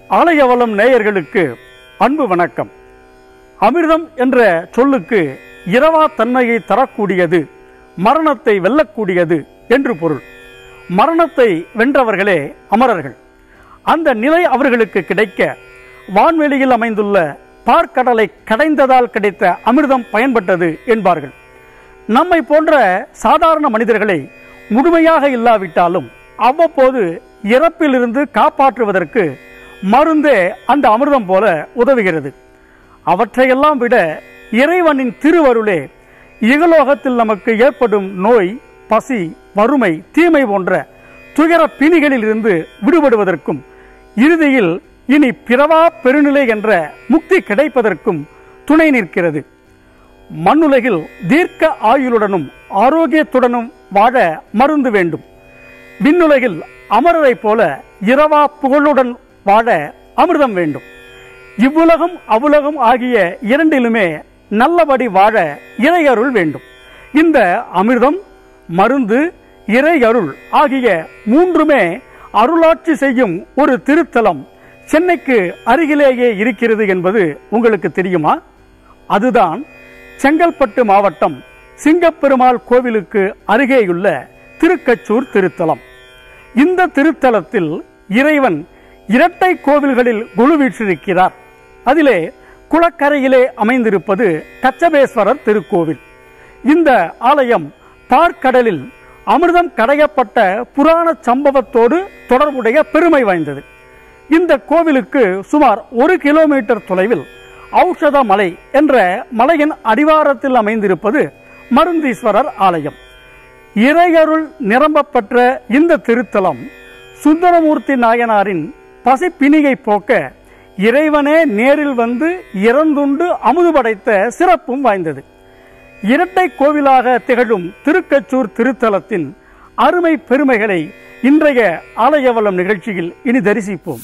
ஆலயவளம் நேயர்களுக்கு அன்பு வணக்கம் அமிர்தம் என்ற சொல்லுக்கு இரவா தன்மையை தரக்கூடியது மரணத்தை வெல்லக்கூடியது என்று பொருள் மரணத்தை வென்றவர்களே அமரர்கள் அந்த நிலை அவர்களுக்கு கிடைக்க வான்வெளியில் அமைந்துள்ள பார்க்கடலை கடைந்ததால் கிடைத்த அமிர்தம் பயன்பட்டது என்பார்கள் நம்மை போன்ற சாதாரண மனிதர்களை முழுமையாக இல்லாவிட்டாலும் அவ்வப்போது இறப்பிலிருந்து காப்பாற்றுவதற்கு மருந்தே அந்த அமிர்தம் போல உதவுகிறது அவற்றையெல்லாம் விட இறைவனின் திருவருளே இகலோகத்தில் நமக்கு ஏற்படும் நோய் பசி வறுமை தீமை போன்ற துயர பிணிகளில் இருந்து விடுபடுவதற்கும் இறுதியில் இனி பிறவா பெருநிலை என்ற முக்தி கிடைப்பதற்கும் துணை நிற்கிறது மண்ணுலகில் தீர்க்க ஆயுளுடனும் ஆரோக்கியத்துடனும் வாழ மருந்து வேண்டும் விண்ணுலகில் அமரரைப் போல இரவா புகழுடன் வாழ அமிர்தம் வேண்டும் இவ்வுலகம் அவ்வுலகம் ஆகிய இரண்டிலுமே நல்லபடி வாழ இறையருள் வேண்டும் இந்த அமிர்தம் மருந்து இறையருள் ஆகிய மூன்றுமே அருளாட்சி செய்யும் ஒரு திருத்தலம் சென்னைக்கு அருகிலேயே இருக்கிறது என்பது உங்களுக்கு தெரியுமா அதுதான் செங்கல்பட்டு மாவட்டம் சிங்கப்பெருமாள் கோவிலுக்கு அருகேயுள்ள திருக்கச்சூர் திருத்தலம் இந்த திருத்தலத்தில் இறைவன் இரட்டை கோவில்களில் குழு வீற்றிருக்கிறார் அதிலே குளக்கரையிலே அமைந்திருப்பது கச்சபேஸ்வரர் திருக்கோவில் இந்த ஆலயம் பார்க்கடலில் அமிர்தம் கடையப்பட்ட புராண சம்பவத்தோடு தொடர்புடைய பெருமை வாய்ந்தது இந்த கோவிலுக்கு சுமார் ஒரு கிலோமீட்டர் தொலைவில் ஔஷத மலை என்ற மலையின் அடிவாரத்தில் அமைந்திருப்பது மருந்தீஸ்வரர் ஆலயம் இறையருள் நிரம்ப பெற்ற இந்த திருத்தலம் சுந்தரமூர்த்தி நாயனாரின் பசிப்பிணியை போக்க இறைவனே நேரில் வந்து இறந்துண்டு அமுது படைத்த சிறப்பும் வாய்ந்தது இரட்டை கோவிலாக திகழும் திருக்கச்சூர் திருத்தலத்தின் அருமை பெருமைகளை இன்றைய ஆலயவளம் நிகழ்ச்சியில் இனி தரிசிப்போம்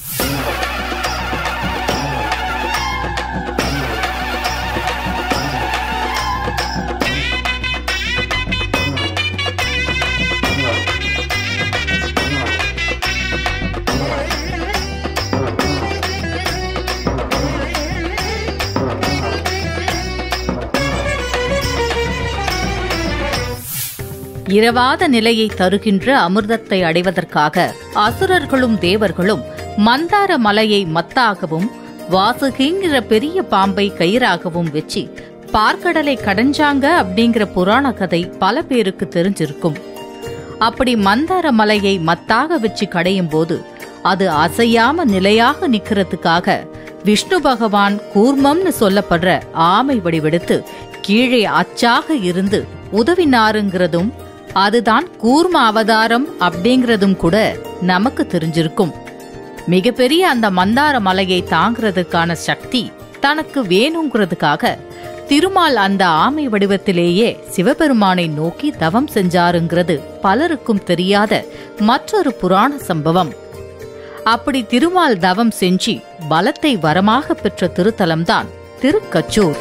இரவாத நிலையை தருகின்ற அமிர்தத்தை அடைவதற்காக அசுரர்களும் தேவர்களும் மந்தார மலையை மத்தாகவும் வாசுகிங்கிற பெரிய பாம்பை கயிறாகவும் வச்சு பார்க்கடலை கடைஞ்சாங்க அப்படிங்கிற புராண கதை பல பேருக்கு தெரிஞ்சிருக்கும் அப்படி மந்தார மலையை மத்தாக வச்சு கடையும் போது அது அசையாம நிலையாக நிக்கிறதுக்காக விஷ்ணு பகவான் கூர்மம்னு சொல்லப்படுற ஆமை வடிவெடுத்து கீழே அச்சாக இருந்து உதவினாருங்கிறதும் அதுதான் கூர்ம அவதாரம் அப்படிங்கிறதும் கூட நமக்கு தெரிஞ்சிருக்கும் மிகப்பெரிய அந்த மந்தார மலையை தாங்கிறதுக்கான சக்தி தனக்கு வேணுங்கிறதுக்காக திருமால் அந்த ஆமை வடிவத்திலேயே சிவபெருமானை நோக்கி தவம் செஞ்சாருங்கிறது பலருக்கும் தெரியாத மற்றொரு புராண சம்பவம் அப்படி திருமால் தவம் செஞ்சு பலத்தை வரமாக பெற்ற திருத்தலம்தான் திருக்கச்சூர்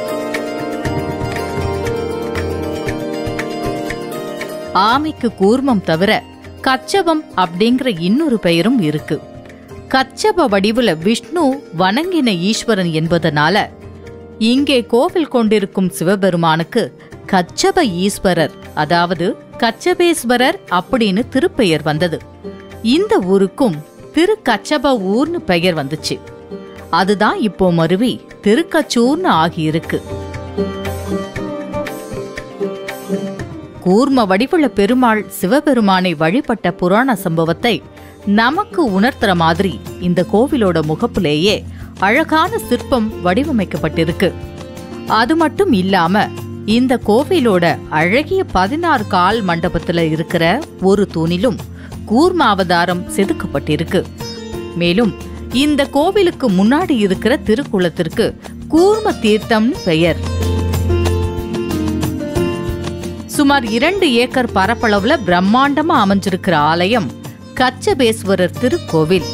ஆமைக்கு கூர்மம் தவிர கச்சபம் அப்படிங்கிற இன்னொரு பெயரும் இருக்கு கச்சப வடிவுல விஷ்ணு வணங்கின ஈஸ்வரன் என்பதனால இங்கே கோவில் கொண்டிருக்கும் சிவபெருமானுக்கு கச்சப ஈஸ்வரர் அதாவது கச்சபேஸ்வரர் அப்படின்னு திருப்பெயர் வந்தது இந்த ஊருக்கும் திருக்கச்சப ஊர்னு பெயர் வந்துச்சு அதுதான் இப்போ மருவி திருக்கச்சூர்னு ஆகியிருக்கு கூர்ம வடிவுள்ள பெருமாள் சிவபெருமானை வழிபட்ட புராண சம்பவத்தை நமக்கு உணர்த்துற மாதிரி இந்த கோவிலோட முகப்புலேயே அழகான சிற்பம் வடிவமைக்கப்பட்டிருக்கு அது மட்டும் இல்லாம இந்த கோவிலோட அழகிய பதினாறு கால் மண்டபத்துல இருக்கிற ஒரு தூணிலும் கூர்ம அவதாரம் செதுக்கப்பட்டிருக்கு மேலும் இந்த கோவிலுக்கு முன்னாடி இருக்கிற திருக்குளத்திற்கு கூர்ம தீர்த்தம்னு பெயர் சுமார் இரண்டு ஏக்கர் பரப்பளவுல பிரம்மாண்டமா அமைஞ்சிருக்கிற ஆலயம் கச்சபேஸ்வரர் திருக்கோவில்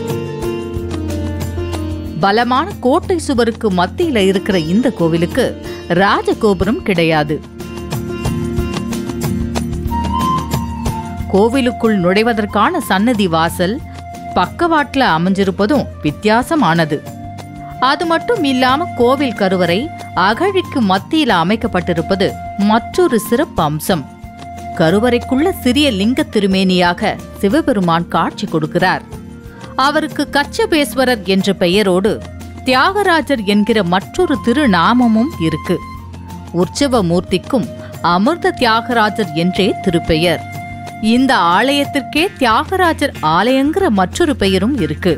பலமான கோட்டை சுவருக்கு மத்தியில இருக்கிற இந்த கோவிலுக்கு ராஜகோபுரம் கிடையாது கோவிலுக்குள் நுழைவதற்கான சன்னதி வாசல் பக்கவாட்டுல அமைஞ்சிருப்பதும் வித்தியாசமானது அது மட்டும் இல்லாம கோவில் கருவறை அகழிக்கு மத்தியில அமைக்கப்பட்டிருப்பது மற்றொரு சிறப்பு அம்சம் கருவறைக்குள்ள சிறிய லிங்க திருமேனியாக சிவபெருமான் காட்சி கொடுக்கிறார் அவருக்கு கச்சபேஸ்வரர் என்ற பெயரோடு தியாகராஜர் என்கிற மற்றொரு திருநாமமும் இருக்கு உற்சவ மூர்த்திக்கும் அமிர்த தியாகராஜர் என்றே திருப்பெயர் இந்த ஆலயத்திற்கே தியாகராஜர் ஆலயங்கிற மற்றொரு பெயரும் இருக்கு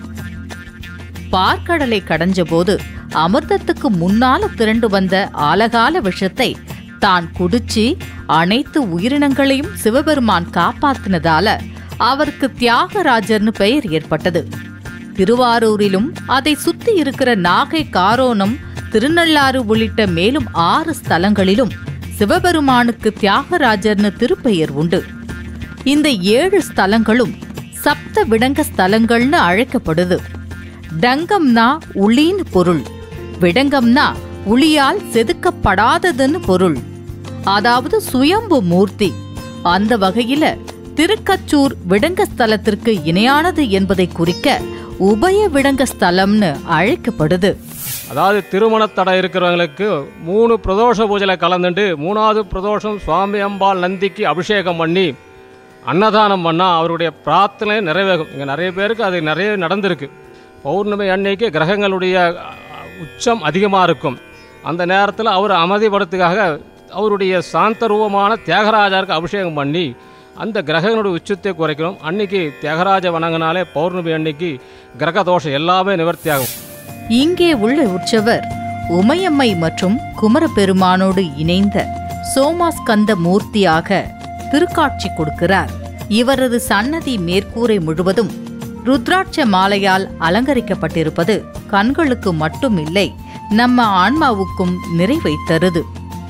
பார்க்கடலை கடைஞ்சபோது அமிர்தத்துக்கு முன்னால திரண்டு வந்த ஆலகால விஷத்தை தான் குடிச்சு அனைத்து உயிரினங்களையும் சிவபெருமான் காப்பாத்தினதால அவருக்கு தியாகராஜர்னு பெயர் ஏற்பட்டது திருவாரூரிலும் அதை சுத்தி இருக்கிற நாகை காரோணம் திருநள்ளாறு உள்ளிட்ட மேலும் ஆறு ஸ்தலங்களிலும் சிவபெருமானுக்கு தியாகராஜர்னு திருப்பெயர் உண்டு இந்த ஏழு ஸ்தலங்களும் சப்த விடங்க ஸ்தலங்கள்னு அழைக்கப்படுது டங்கம்னா உளின்னு பொருள் விடங்கம்னா உளியால் செதுக்கப்படாததுன்னு பொருள் அதாவது சுயம்பு மூர்த்தி அந்த வகையில திருக்கச்சூர் விடங்க ஸ்தலத்திற்கு இணையானது என்பதை குறிக்க உபய விடங்க ஸ்தலம்னு அழைக்கப்படுது அதாவது திருமண தடை இருக்கிறவங்களுக்கு மூணு பிரதோஷ பூஜையில் கலந்துட்டு மூணாவது பிரதோஷம் சுவாமி அம்பாள் நந்திக்கு அபிஷேகம் பண்ணி அன்னதானம் பண்ணால் அவருடைய பிரார்த்தனை நிறைவேறும் இங்கே நிறைய பேருக்கு அது நிறைய நடந்திருக்கு பௌர்ணமி அன்னைக்கு கிரகங்களுடைய அஹ், உச்சம் அதிகமாக இருக்கும் அந்த நேரத்தில் அவர் அமைதிப்படுத்துக்காக அவருடைய சாந்த ரூபமான தியாகராஜருக்கு அபிஷேகம் பண்ணி அந்த கிரகங்களுடைய உச்சத்தை குறைக்கணும் அன்னைக்கு தியாகராஜ வணங்கினாலே பௌர்ணமி அன்னைக்கு கிரக தோஷம் எல்லாமே நிவர்த்தியாகும் இங்கே உள்ள உற்சவர் உமையம்மை மற்றும் குமரபெருமானோடு இணைந்த சோமாஸ்கந்த மூர்த்தியாக திருக்காட்சி கொடுக்கிறார் இவரது சன்னதி மேற்கூரை முழுவதும் ருத்ராட்ச மாலையால் அலங்கரிக்கப்பட்டிருப்பது கண்களுக்கு மட்டும் இல்லை நம்ம ஆன்மாவுக்கும் நிறைவை தருது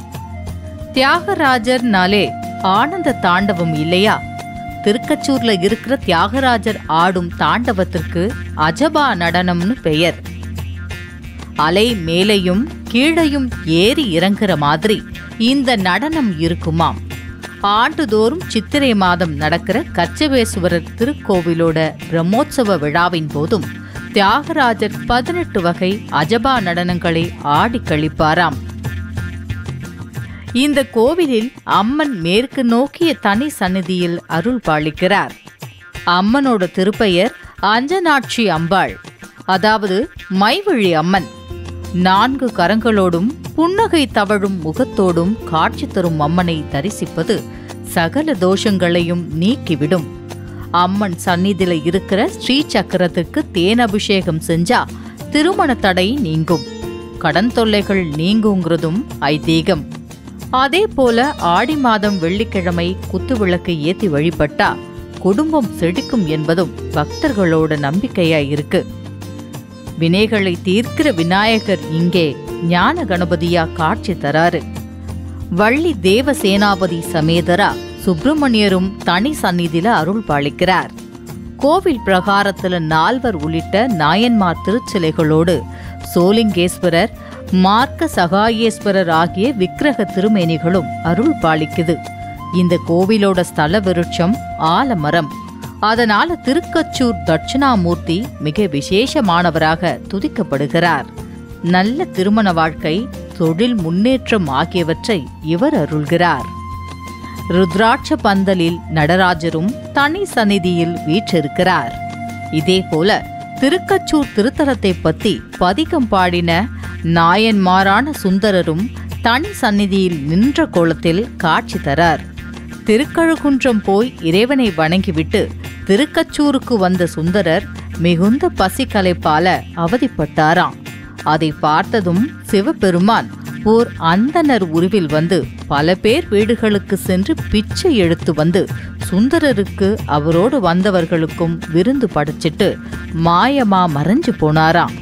தியாகராஜர்னாலே ஆனந்த தாண்டவம் இல்லையா திருக்கச்சூர்ல இருக்கிற தியாகராஜர் ஆடும் தாண்டவத்திற்கு அஜபா நடனம்னு பெயர் அலை மேலையும் கீழையும் ஏறி இறங்குற மாதிரி இந்த நடனம் இருக்குமாம் ஆண்டுதோறும் சித்திரை மாதம் நடக்கிற கச்சபேசுவரர் திருக்கோவிலோட பிரம்மோற்சவ விழாவின் போதும் தியாகராஜர் பதினெட்டு வகை அஜபா நடனங்களை ஆடி கழிப்பாராம் இந்த கோவிலில் அம்மன் மேற்கு நோக்கிய தனி சந்நிதியில் அருள் பாலிக்கிறார் அம்மனோட திருப்பெயர் அஞ்சனாட்சி அம்பாள் அதாவது மைவழி அம்மன் நான்கு கரங்களோடும் புன்னகை தவழும் முகத்தோடும் காட்சி தரும் அம்மனை தரிசிப்பது சகல தோஷங்களையும் நீக்கிவிடும் அம்மன் சந்நிதியில இருக்கிற ஸ்ரீ சக்கரத்துக்கு தேன் அபிஷேகம் செஞ்சா திருமண தடை நீங்கும் கடன் தொல்லைகள் நீங்குங்கிறதும் ஐதீகம் அதே போல ஆடி மாதம் வெள்ளிக்கிழமை குத்துவிளக்கு ஏத்தி வழிபட்டா குடும்பம் செழிக்கும் என்பதும் பக்தர்களோட நம்பிக்கையா இருக்கு வினைகளை தீர்க்கிற விநாயகர் இங்கே ஞான கணபதியா காட்சி தராரு வள்ளி தேவ சேனாபதி சமேதரா சுப்பிரமணியரும் தனி சந்நிதியில அருள் பாலிக்கிறார் கோவில் பிரகாரத்துல நால்வர் உள்ளிட்ட நாயன்மார் திருச்சிலைகளோடு சோலிங்கேஸ்வரர் மார்க்க சகாயேஸ்வரர் ஆகிய விக்கிரக திருமேனிகளும் அருள் பாலிக்குது இந்த கோவிலோட ஸ்தல விருட்சம் ஆலமரம் அதனால திருக்கச்சூர் தட்சிணாமூர்த்தி மிக விசேஷமானவராக துதிக்கப்படுகிறார் நல்ல திருமண வாழ்க்கை தொழில் முன்னேற்றம் ஆகியவற்றை இவர் அருள்கிறார் ருத்ராட்ச பந்தலில் நடராஜரும் தனி சந்நிதியில் வீற்றிருக்கிறார் இதேபோல திருக்கச்சூர் திருத்தலத்தை பத்தி பதிகம் பாடின நாயன்மாரான சுந்தரரும் தனி சந்நிதியில் நின்ற கோலத்தில் காட்சி தரார் திருக்கழுகுன்றம் போய் இறைவனை வணங்கிவிட்டு திருக்கச்சூருக்கு வந்த சுந்தரர் மிகுந்த பசி கலைப்பால அவதிப்பட்டாராம் அதை பார்த்ததும் சிவபெருமான் ஓர் அந்தணர் உருவில் வந்து பல பேர் வீடுகளுக்கு சென்று பிச்சை எடுத்து வந்து சுந்தரருக்கு அவரோடு வந்தவர்களுக்கும் விருந்து படைச்சிட்டு மாயமா மறைஞ்சு போனாராம்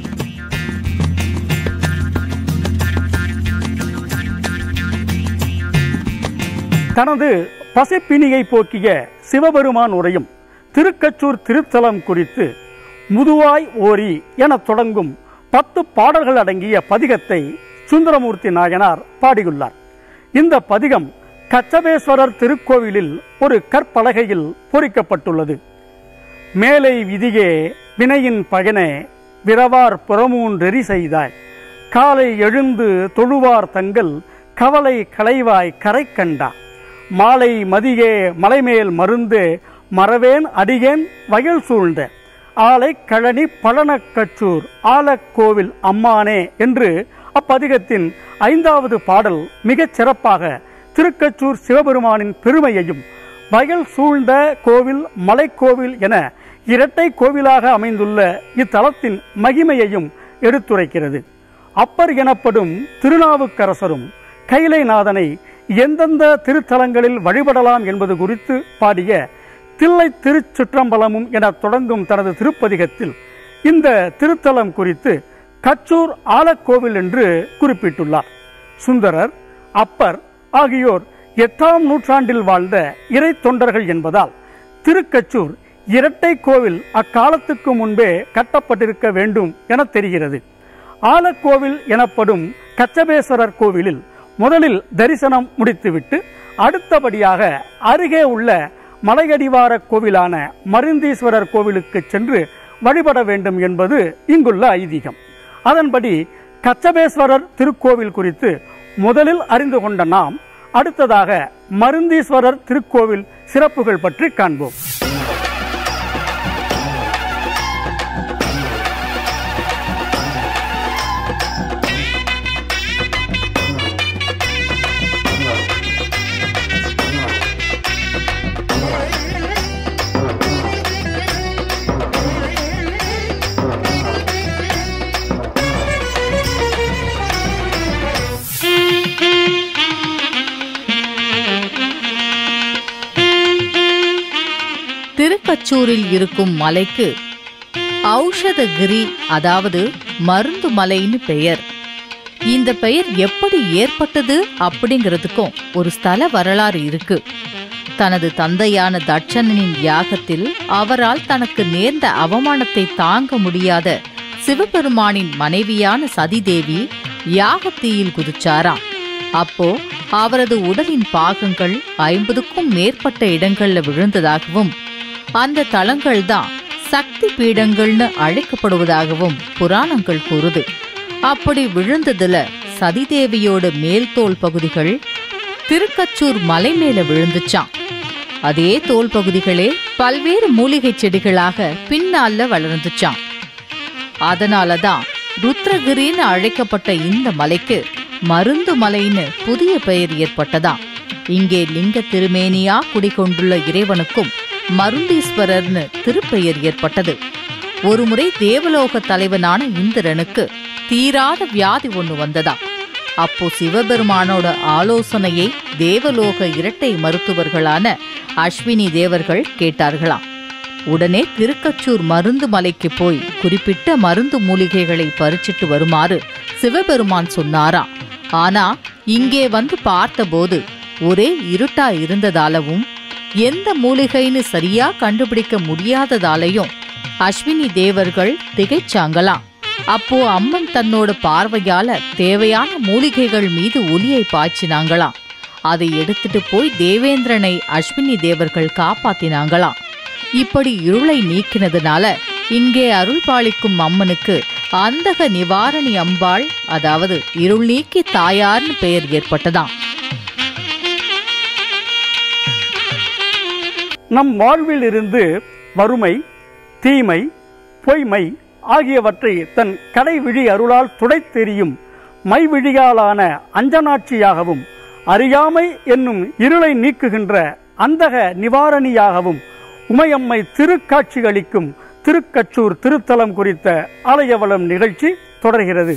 தனது பசிப்பிணியை போக்கிய சிவபெருமான் உரையும் திருக்கச்சூர் திருத்தலம் குறித்து முதுவாய் ஓரி எனத் தொடங்கும் பத்து பாடல்கள் அடங்கிய பதிகத்தை சுந்தரமூர்த்தி நாயனார் பாடியுள்ளார் இந்த பதிகம் கச்சபேஸ்வரர் திருக்கோவிலில் ஒரு கற்பலகையில் பொறிக்கப்பட்டுள்ளது மேலை விதியே வினையின் பகனே விரவார் புறமூன்றெறி செய்தாய் காலை எழுந்து தொழுவார் தங்கள் கவலை களைவாய் கரை கண்டா மாலை மதியே மலைமேல் மருந்து மறவேன் அடியேன் வயல் சூழ்ந்த ஆலை கழனி பழனக்கச்சூர் ஆலக்கோவில் அம்மானே என்று அப்பதிகத்தின் ஐந்தாவது பாடல் மிகச் சிறப்பாக திருக்கச்சூர் சிவபெருமானின் பெருமையையும் வயல் சூழ்ந்த கோவில் மலைக்கோவில் என இரட்டை கோவிலாக அமைந்துள்ள இத்தலத்தின் மகிமையையும் எடுத்துரைக்கிறது அப்பர் எனப்படும் திருநாவுக்கரசரும் கைலைநாதனை எந்தெந்த திருத்தலங்களில் வழிபடலாம் என்பது குறித்து பாடிய தில்லை திருச்சிற்றம்பலமும் என தொடங்கும் தனது திருப்பதிகத்தில் இந்த திருத்தலம் குறித்து கச்சூர் ஆலக்கோவில் என்று குறிப்பிட்டுள்ளார் சுந்தரர் அப்பர் ஆகியோர் எட்டாம் நூற்றாண்டில் வாழ்ந்த இறை தொண்டர்கள் என்பதால் திருக்கச்சூர் இரட்டை கோவில் அக்காலத்துக்கு முன்பே கட்டப்பட்டிருக்க வேண்டும் என தெரிகிறது ஆலக்கோவில் எனப்படும் கச்சபேஸ்வரர் கோவிலில் முதலில் தரிசனம் முடித்துவிட்டு அடுத்தபடியாக அருகே உள்ள மலையடிவார கோவிலான மருந்தீஸ்வரர் கோவிலுக்கு சென்று வழிபட வேண்டும் என்பது இங்குள்ள ஐதீகம் அதன்படி கச்சபேஸ்வரர் திருக்கோவில் குறித்து முதலில் அறிந்து கொண்ட நாம் அடுத்ததாக மருந்தீஸ்வரர் திருக்கோவில் சிறப்புகள் பற்றி காண்போம் திருக்கச்சூரில் இருக்கும் மலைக்கு ஔஷதகிரி அதாவது மருந்து மலைன்னு பெயர் இந்த பெயர் எப்படி ஏற்பட்டது அப்படிங்கிறதுக்கும் ஒரு ஸ்தல வரலாறு இருக்கு தனது தந்தையான தட்சணனின் யாகத்தில் அவரால் தனக்கு நேர்ந்த அவமானத்தை தாங்க முடியாத சிவபெருமானின் மனைவியான சதிதேவி யாகத்தீயில் குதிச்சாராம் அப்போ அவரது உடலின் பாகங்கள் ஐம்பதுக்கும் மேற்பட்ட இடங்கள்ல விழுந்ததாகவும் அந்த தலங்கள் தான் சக்தி பீடங்கள்னு அழைக்கப்படுவதாகவும் புராணங்கள் கூறுது அப்படி விழுந்ததுல சதிதேவியோட மேல் தோல் பகுதிகள் திருக்கச்சூர் மலை மேல விழுந்துச்சாம் அதே தோல் பகுதிகளே பல்வேறு மூலிகை செடிகளாக பின்னால வளர்ந்துச்சாம் அதனாலதான் ருத்ரகிரின்னு அழைக்கப்பட்ட இந்த மலைக்கு மருந்து மலைன்னு புதிய பெயர் ஏற்பட்டதாம் இங்கே லிங்க திருமேனியா குடிகொண்டுள்ள இறைவனுக்கும் மருந்தீஸ்வரர்னு திருப்பெயர் ஏற்பட்டது ஒருமுறை தேவலோக தலைவனான இந்திரனுக்கு தீராத வியாதி ஒண்ணு வந்ததா அப்போ சிவபெருமானோட ஆலோசனையை தேவலோக இரட்டை மருத்துவர்களான அஸ்வினி தேவர்கள் கேட்டார்களாம் உடனே திருக்கச்சூர் மருந்து மலைக்கு போய் குறிப்பிட்ட மருந்து மூலிகைகளை பறிச்சிட்டு வருமாறு சிவபெருமான் சொன்னாராம் ஆனா இங்கே வந்து பார்த்தபோது ஒரே இருட்டா இருந்ததாலவும் எந்த மூலிகைன்னு சரியா கண்டுபிடிக்க முடியாததாலையும் அஸ்வினி தேவர்கள் திகைச்சாங்களாம் அப்போ அம்மன் தன்னோட பார்வையால தேவையான மூலிகைகள் மீது ஒளியை பாய்ச்சினாங்களாம் அதை எடுத்துட்டு போய் தேவேந்திரனை அஸ்வினி தேவர்கள் காப்பாத்தினாங்களாம் இப்படி இருளை நீக்கினதுனால இங்கே அருள் பாலிக்கும் அம்மனுக்கு அந்தக நிவாரணி அம்பாள் அதாவது இருள் நீக்கி தாயார்னு பெயர் ஏற்பட்டதாம் நம் வாழ்வில் இருந்து வறுமை தீமை பொய்மை ஆகியவற்றை தன் கடைவிழி அருளால் துடைத்தெறியும் மைவிழியாலான அஞ்சனாட்சியாகவும் அறியாமை என்னும் இருளை நீக்குகின்ற அந்தக நிவாரணியாகவும் உமையம்மை திருக்காட்சிகளிக்கும் திருக்கச்சூர் திருத்தலம் குறித்த ஆலயவளம் நிகழ்ச்சி தொடர்கிறது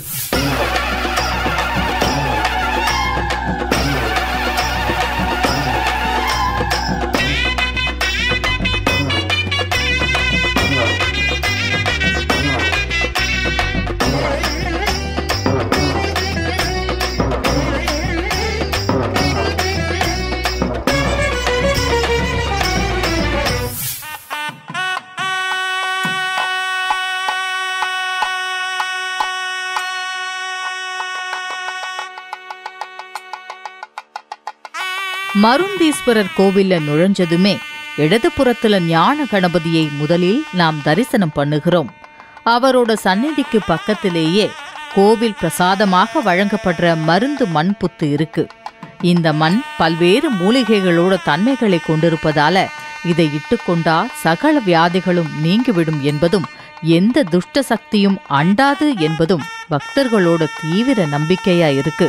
மருந்தீஸ்வரர் கோவில்ல நுழைஞ்சதுமே இடதுபுறத்துல ஞான கணபதியை முதலில் நாம் தரிசனம் பண்ணுகிறோம் அவரோட சந்நிதிக்கு பக்கத்திலேயே கோவில் பிரசாதமாக வழங்கப்படுற மருந்து மண் புத்து இருக்கு இந்த மண் பல்வேறு மூலிகைகளோட தன்மைகளை கொண்டிருப்பதால இதை இட்டுக்கொண்டா சகல வியாதிகளும் நீங்கிவிடும் என்பதும் எந்த துஷ்ட சக்தியும் அண்டாது என்பதும் பக்தர்களோட தீவிர நம்பிக்கையா இருக்கு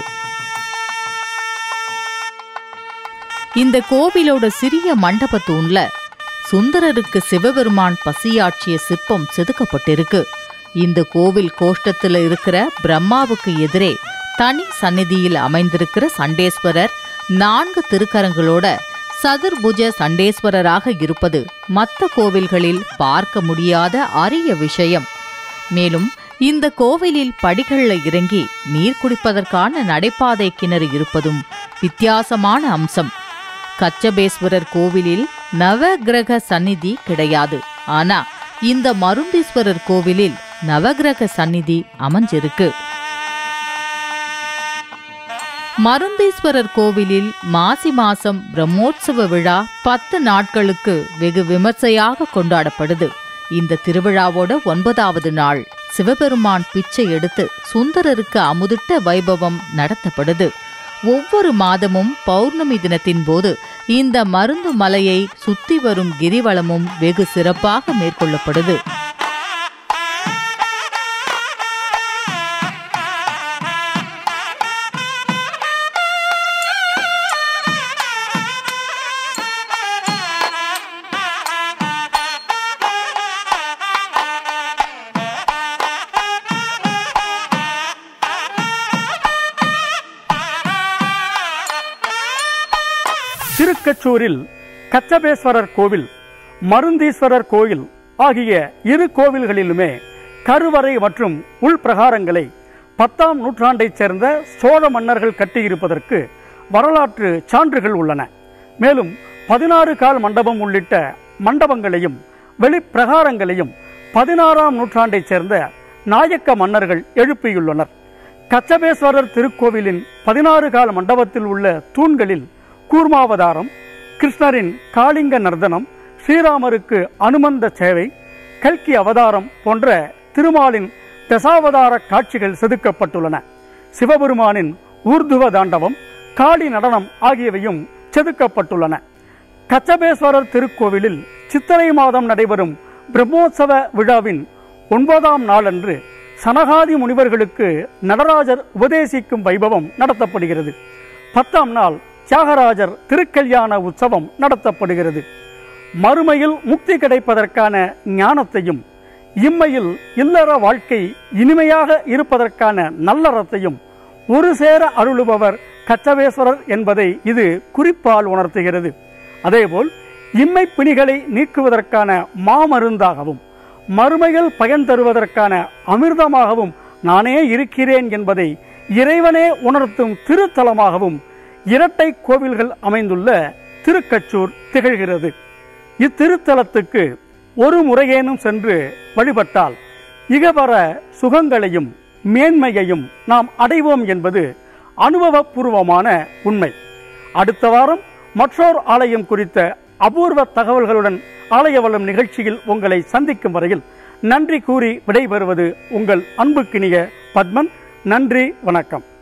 இந்த கோவிலோட சிறிய மண்டப தூண்ல சுந்தரருக்கு சிவபெருமான் பசியாற்றிய சிற்பம் செதுக்கப்பட்டிருக்கு இந்த கோவில் கோஷ்டத்துல இருக்கிற பிரம்மாவுக்கு எதிரே தனி சந்நிதியில் அமைந்திருக்கிற சண்டேஸ்வரர் நான்கு திருக்கரங்களோட சதுர்புஜ சண்டேஸ்வரராக இருப்பது மற்ற கோவில்களில் பார்க்க முடியாத அரிய விஷயம் மேலும் இந்த கோவிலில் படிகள்ல இறங்கி நீர் குடிப்பதற்கான நடைபாதை கிணறு இருப்பதும் வித்தியாசமான அம்சம் கச்சபேஸ்வரர் கோவிலில் நவகிரக சந்நிதி கிடையாது ஆனா இந்த மருந்தீஸ்வரர் கோவிலில் நவகிரக சந்நிதி அமைஞ்சிருக்கு மருந்தீஸ்வரர் கோவிலில் மாசி மாசம் பிரம்மோற்சவ விழா பத்து நாட்களுக்கு வெகு விமர்சையாக கொண்டாடப்படுது இந்த திருவிழாவோட ஒன்பதாவது நாள் சிவபெருமான் பிச்சை எடுத்து சுந்தரருக்கு அமுதிட்ட வைபவம் நடத்தப்படுது ஒவ்வொரு மாதமும் பௌர்ணமி தினத்தின் போது இந்த மருந்து மலையை சுத்தி வரும் கிரிவலமும் வெகு சிறப்பாக மேற்கொள்ளப்படுது திருக்கச்சூரில் கச்சபேஸ்வரர் கோவில் மருந்தீஸ்வரர் கோயில் ஆகிய இரு கோவில்களிலுமே கருவறை மற்றும் உள்பிரகாரங்களை பத்தாம் நூற்றாண்டைச் சேர்ந்த சோழ மன்னர்கள் கட்டியிருப்பதற்கு வரலாற்று சான்றுகள் உள்ளன மேலும் பதினாறு கால் மண்டபம் உள்ளிட்ட மண்டபங்களையும் வெளிப்பிரகாரங்களையும் பதினாறாம் நூற்றாண்டைச் சேர்ந்த நாயக்க மன்னர்கள் எழுப்பியுள்ளனர் கச்சபேஸ்வரர் திருக்கோவிலின் பதினாறு கால மண்டபத்தில் உள்ள தூண்களில் கூர்மாவதாரம் கிருஷ்ணரின் காளிங்க நர்தனம் ஸ்ரீராமருக்கு அனுமந்த சேவை கல்கி அவதாரம் போன்ற திருமாலின் தசாவதார காட்சிகள் செதுக்கப்பட்டுள்ளன சிவபெருமானின் ஊர்துவ தாண்டவம் காளி நடனம் ஆகியவையும் செதுக்கப்பட்டுள்ளன கச்சபேஸ்வரர் திருக்கோவிலில் சித்திரை மாதம் நடைபெறும் பிரம்மோற்சவ விழாவின் ஒன்பதாம் நாளன்று சனகாதி முனிவர்களுக்கு நடராஜர் உபதேசிக்கும் வைபவம் நடத்தப்படுகிறது பத்தாம் நாள் தியாகராஜர் திருக்கல்யாண உற்சவம் நடத்தப்படுகிறது மறுமையில் முக்தி கிடைப்பதற்கான ஞானத்தையும் இம்மையில் இல்லற வாழ்க்கை இனிமையாக இருப்பதற்கான நல்லறத்தையும் ஒரு சேர அருளுபவர் கச்சவேஸ்வரர் என்பதை இது குறிப்பால் உணர்த்துகிறது அதேபோல் இம்மை பிணிகளை நீக்குவதற்கான மாமருந்தாகவும் மறுமையில் பயன் தருவதற்கான அமிர்தமாகவும் நானே இருக்கிறேன் என்பதை இறைவனே உணர்த்தும் திருத்தலமாகவும் இரட்டை கோவில்கள் அமைந்துள்ள திருக்கச்சூர் திகழ்கிறது இத்திருத்தலத்துக்கு ஒரு முறையேனும் சென்று வழிபட்டால் இகவர சுகங்களையும் மேன்மையையும் நாம் அடைவோம் என்பது அனுபவபூர்வமான உண்மை அடுத்த வாரம் மற்றோர் ஆலயம் குறித்த அபூர்வ தகவல்களுடன் ஆலய வளம் நிகழ்ச்சியில் உங்களை சந்திக்கும் வரையில் நன்றி கூறி விடைபெறுவது உங்கள் அன்புக்கினிய பத்மன் நன்றி வணக்கம்